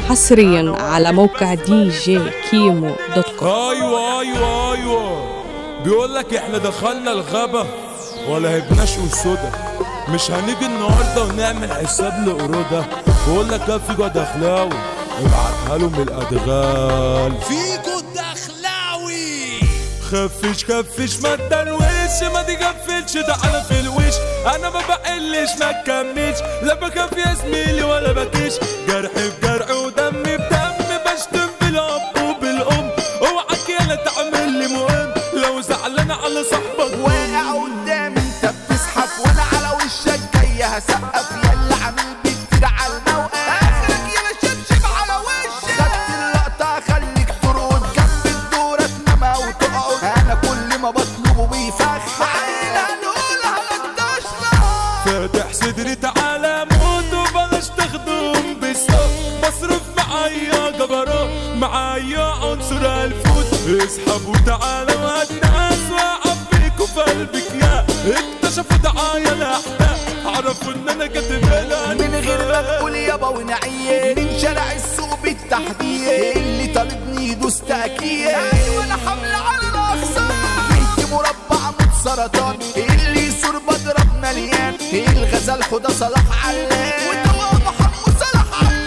حصريا على موقع دي جي كيمو دوت كوم ايوه ايوه ايوه بيقول لك احنا دخلنا الغابة ولا هيبناش اسودة مش هنيجي النهارده ونعمل حساب لقرودة بيقول لك يا فيجو دخلاوي ابعتها له من الادغال فيكو الدخلاوي خفش خفش ما تدروش ما تغفلش تعالى في الوش انا ما بقلش ما تكملش لا بخاف يا زميلي ولا بكيش جرح بجرح ودم بدم بشتم بالاب وبالام اوعك يلا تعمل لي مهم لو زعلان على صاحبك واقع قدامي انت بتزحف وانا على وشك جاي هسقف يلا عامل بكتير على الموقع اخرك يلا شبشب على وشك خدت اللقطة خليك ترقد جنب الدورة تنام وتقعد انا كل ما بطلبه بيفخ عين هنقولها مقداشنا فاتح صدري تعالى موت وبلاش تخدم بالصوت بصرف معايا جبروت معايا عنصر الفوت اسحب وتعالى والناس واعبيكوا في قلبك يا اكتشفوا دعايا الاحداث عرفوا ان انا كاتب لها من غير ما تقول يابا ونعيه من شارع السوق بالتحديد اللي طالبني يدوس تأكيد ايوه انا حمل على الاقصى جيت مربع موت سرطان اللي يسور بضرب مليان الغزال حدا صلاح علام وتوا محمد صلاح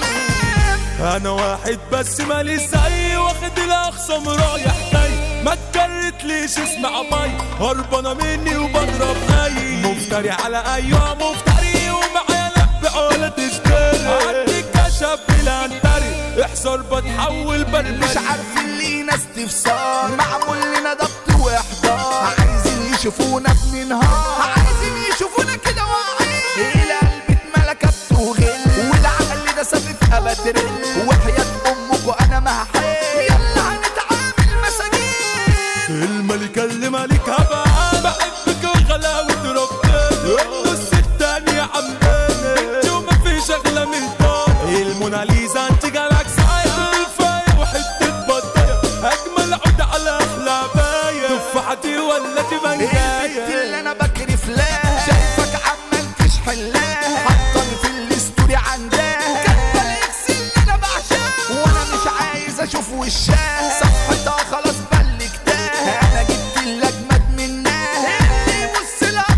علام انا واحد بس مالي زي واخد الاخصم رايح جاي ما تكرتليش اسمع ماي هربانه مني وبضرب اي مفتري على ايوه مفتري ومعايا لب ولا تشتري عندي كشف بلا انتري احذر بتحول برمي مش عارفين لينا استفسار معمول لنا ضبط واحضار عايزين يشوفونا بننهار عايزين يشوفونا كده واعيين القلب اتملى كبت وغل والعقل ده سافف اباتريل وحياة امكوا انا ما هحل يلا هنتعامل مساجين الملكة اللي مالكها بقى بحبك وغلاوة ربنا النص التاني يا عمنا انت وما فيش اغلى من الدنيا الموناليزا انت جالاكسي الفاي وحتة بطاية اجمل عود على احلى باية تفاحتي ولا دي البت بنجاية اللي انا بكرف لها شايفك عمال تشحن لها حطني في الاستوري عندها كاتبه الاكس اللي انا بعشقها وانا مش عايز اشوف وشها صفحتها خلاص بلكتها انا جبت اللي اجمد منها اللي يبص لها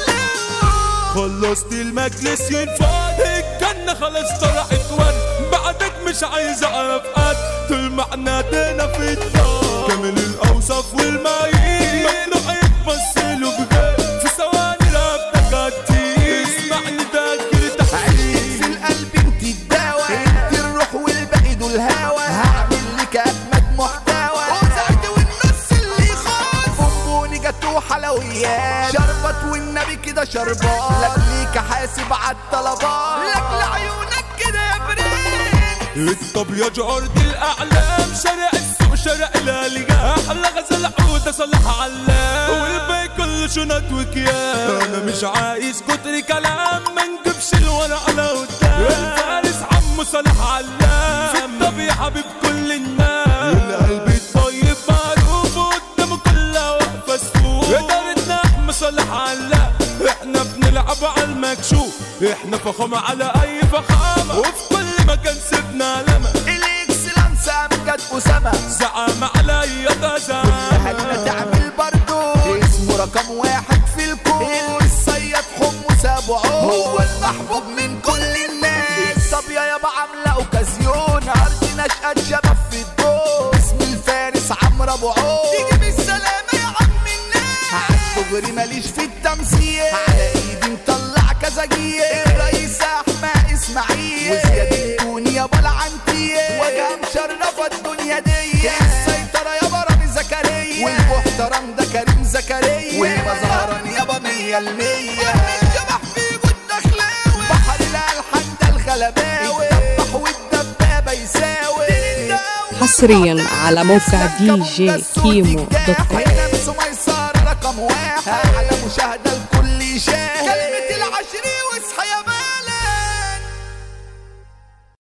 بعلقها خلصت المجلس ينفاد الجنة خلاص طلعت ورد بعدك مش عايز اعرف قد طول ما احنا دينا في الدار كامل الاوصاف والمعايير ممنوع يتبص له بغير في ثواني رقبتك هتطير اسمعني ده كده تحقيق في القلب انت الدواء انت الروح والباقي دول هوا هعمل لك اجمد محتوى وزعت والنص اللي خاف بونبوني جاتو حلويات شربت والنبي كده شربات لك ليك حاسب عالطلبات لك لعيونك كده يا برين الطبيعة ارض الاعلام شارع السوق شارع الالجا احلى غزل عودة صلاح علام والباقي كله شنط وكيان انا مش عايز كتر كلام ما نجيبش الورق على قدام الفارس عمو صلاح علام في الطبيعة حبيب كل الناس القلب الطيب معروف قدامه كلها واقفة سفوف ادارتنا احمد صلاح علام احنا بنلعب على المكشوف احنا فخامة على اي فخامة وفي كل مكان سيبنا لما الاكسلانس امجد اسامه زعامة على اي غزال هلنا تعمل برضو اسمه رقم واحد في الكون الصياد حمص ابو عون هو المحبوب من كل الناس طب يا يابا عامله اوكازيون ارض نشأة شباب في الدور اسم الفارس عمرو ابو عون تيجي بالسلامه يا عم الناس عالدغري ماليش في التمثيل على ايدي مطلع كذا جيل الرئيس احمد اسماعيل وزياد التوني يابا العنتيه وجه مشرفه الدنيا دي السيطره يابا رامي زكريا والمحترم ده كريم زكريا والمظهران يابا مية المية والشبح في جود دخلاوي بحر الالحان ده الغلباوي الدبح والدبابه يساوي حصريا على موقع دي جي كيمو دوت كوم هنا